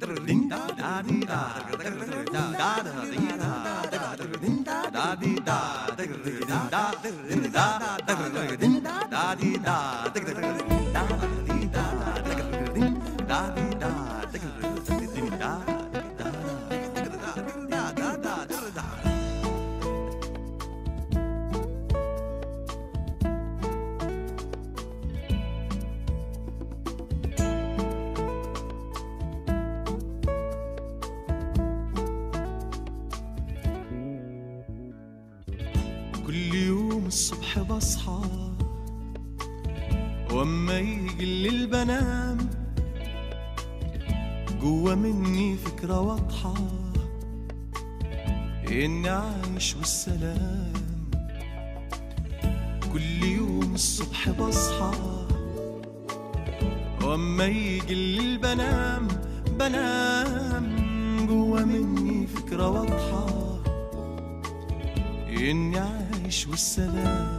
كل يوم الصبح بصحى واما يجي الليل بنام جوا مني فكرة واضحة اني عايش والسلام كل يوم الصبح بصحى واما يجي الليل بنام بنام جوا مني فكرة واضحة إني عايش والسلام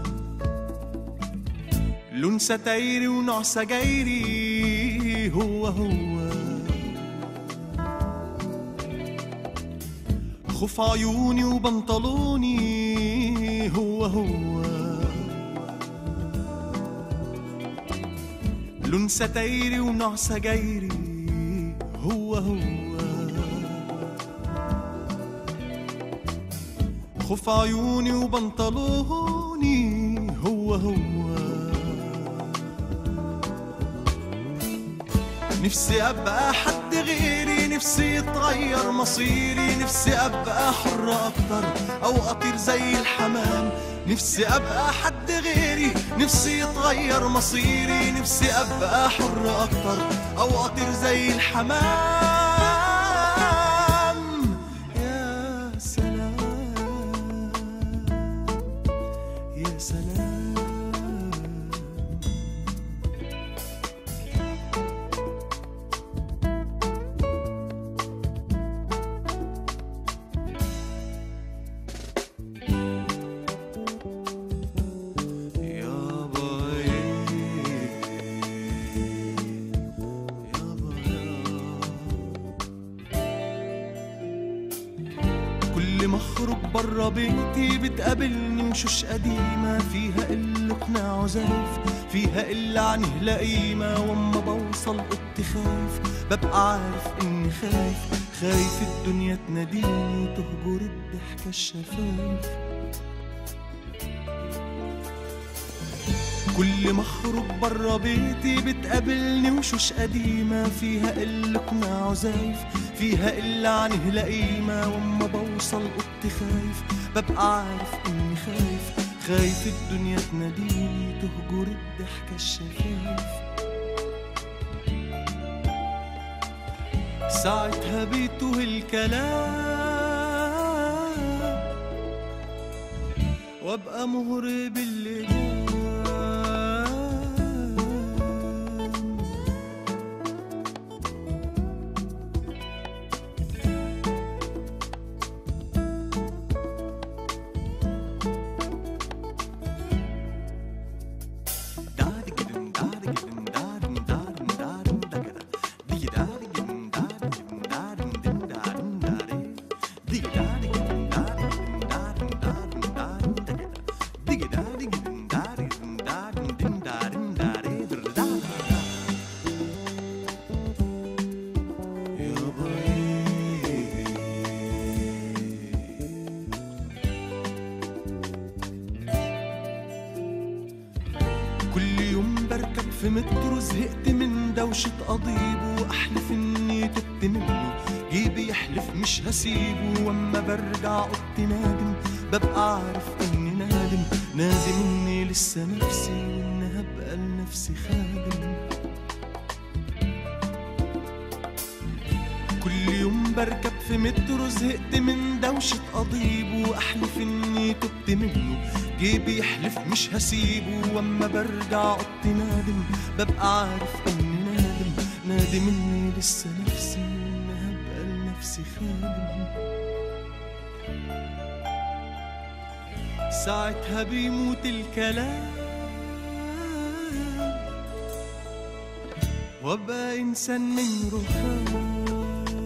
لون ستايري ونوع سجايري هو هو خوف عيوني وبنطلوني هو هو لون ستايري ونوع سجايري هو هو خوف عيوني وبنطلوني هو هو نفسي ابقى حد غيري نفسي يتغير مصيري نفسي ابقى حر اكتر او اطير زي الحمام نفسي ابقى حد غيري نفسي يتغير مصيري نفسي ابقى حر اكتر او اطير زي الحمام يا سلام يا سلام يابا إيه يابا كل ما اخرج برا بيتي بتقابلني وشوش قديمة فيها اللي قناع وزايف فيها اللي عنه لئيمة واما بوصل اوضتي خايف ببقى عارف اني خايف خايف الدنيا تناديني تهجر الضحكة الشفايف كل ما اخرج برا بيتي بتقابلني وشوش قديمة فيها اللي قناع وزايف فيها اللي عنه لئيمة واما بوصل اوضتي خايف ببقى عارف اني خايف خايف الدنيا تناديني تهجر الضحكة الشفايف ساعتها بيتوه الكلام وابقى مغرب اللي جام كل يوم بركب في مترو زهقت من دوشة قضيب وأحلف إني تبت منه جيبي يحلف مش هسيبه وأما برجع أوضتي نادم ببقى عارف إني نادم نادم إني لسه نفسي وإن هبقى لنفسي خادم كل يوم بركب في مترو زهقت من دوشة قضيب وأحلف إني تبت منه جيبي يحلف مش هسيبه واما برجع اوضتي نادم ببقى عارف اني نادم نادم اني لسه نفسي وان هبقى لنفسي خادم ساعتها بيموت الكلام وابقى انسان من رخام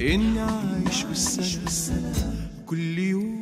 إني عايش بالسلام كل يوم